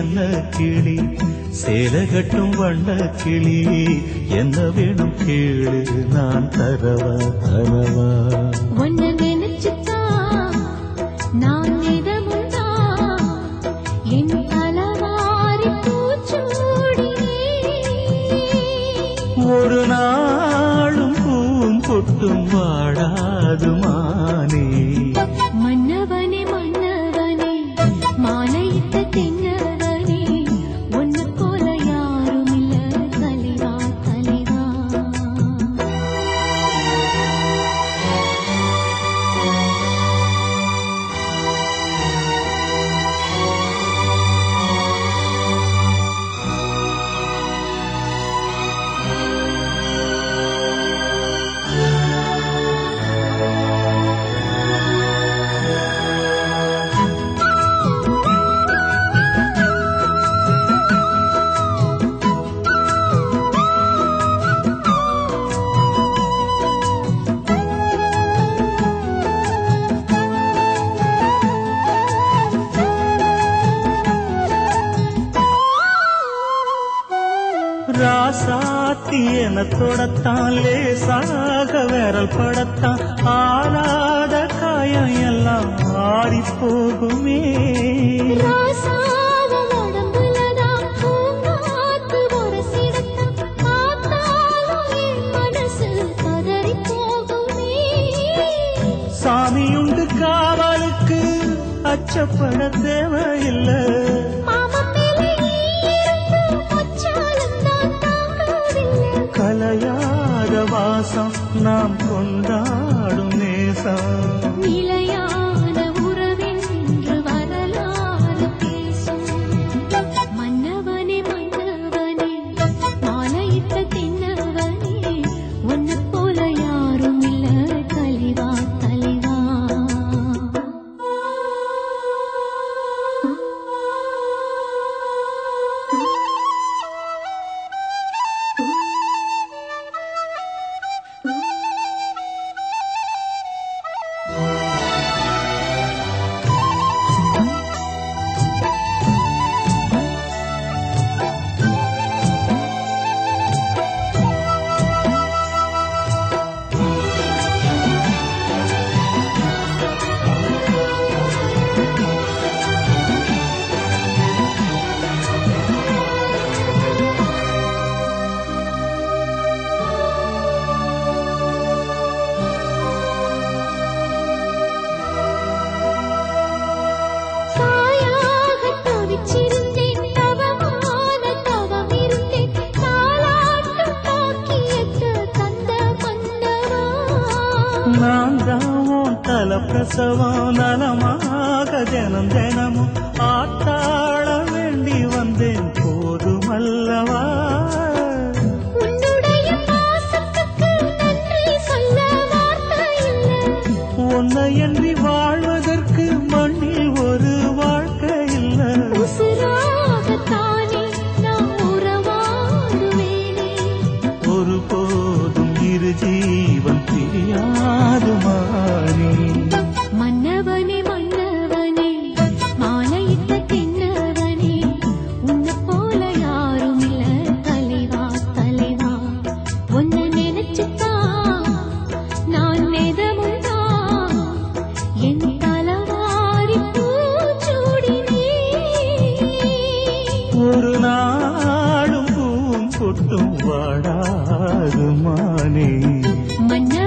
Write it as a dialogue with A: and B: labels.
A: என்ன கிளி சேலகட்டும் வண்ண கிளி என்ன வேணும் கேளு நான் தரவா தரவா
B: உன்னை நினைச்சுதான் நான் நிதமும்தான் என் தலவாரி பூச்சூடினே
A: ஒரு நாளும் பூம் கொட்டும் வாடாது மானே
B: மன்னவனே மன்னவனே மாலையிட்ட தென்னவனே உன்னை போல யாரும் இல்ல தலைவா தலைவா
A: ராசாத்தி என தொடத்தான் லேசாக விரல் படத்தான் ஆறாத காயம் எல்லாம் ஆறி போகுமே
B: ராசாவ உடம்புலதான் பூங்காத்து உரசிடத்தான் பார்த்தாலும் என் மனசு பதறிப் போகுமே.
A: சாமியுண்டு காவலுக்கு அச்சப்பட தேவையில்லை
B: மாமன் மேலே நீ இருந்து உச்சாலம் தான் தாங்கவில்லை.
A: கலையாத வாசம் நாம் கொண்டாடும் நேசம்
B: நிலையான உறவென்று வரலாறு பேசும். மன்னவனே மன்னவனே மாலையிட்ட தின்னவனே உன்னைப் போல யாரும் இல்ல தலைவா தலைவா தாயாக தவிச்சிருந்தேன் தவமான தவம் இருந்தேன் தாலாட்டும் பாக்கியத்து தந்த மன்னவா
A: நான் தான் தல பிரசவம் நலமாக தினம் தினமும் ஆத்தாள வேண்டி வந்தேன் போதுமல்லவா
B: உன்னுடைய பாசத்துக்கு நன்றி சொல்ல வார்த்தை இல்லை
A: உன்னை எண்ணி வாழ்வதற்கு மண்ணில் ஒரு வாழ்க்கை இல்லை
B: உசுராகத்தானே நான் உறவாடுவேனே
A: ஒருபோதும் இரு ஜீவன் பிரியாது மாறி
B: மன்னவனே மன்னவனே மாலையிட்ட தின்னவனே உன்னை போல யாரும் இல்ல தலைவா தலைவா உன்னை நினைச்சுதான் நான் வேதமும்தான் என் தலவாரி பூச்சூடினே
A: ஒரு நாளும் பூம் கொட்டும் வாடாது மானே
B: மன்ன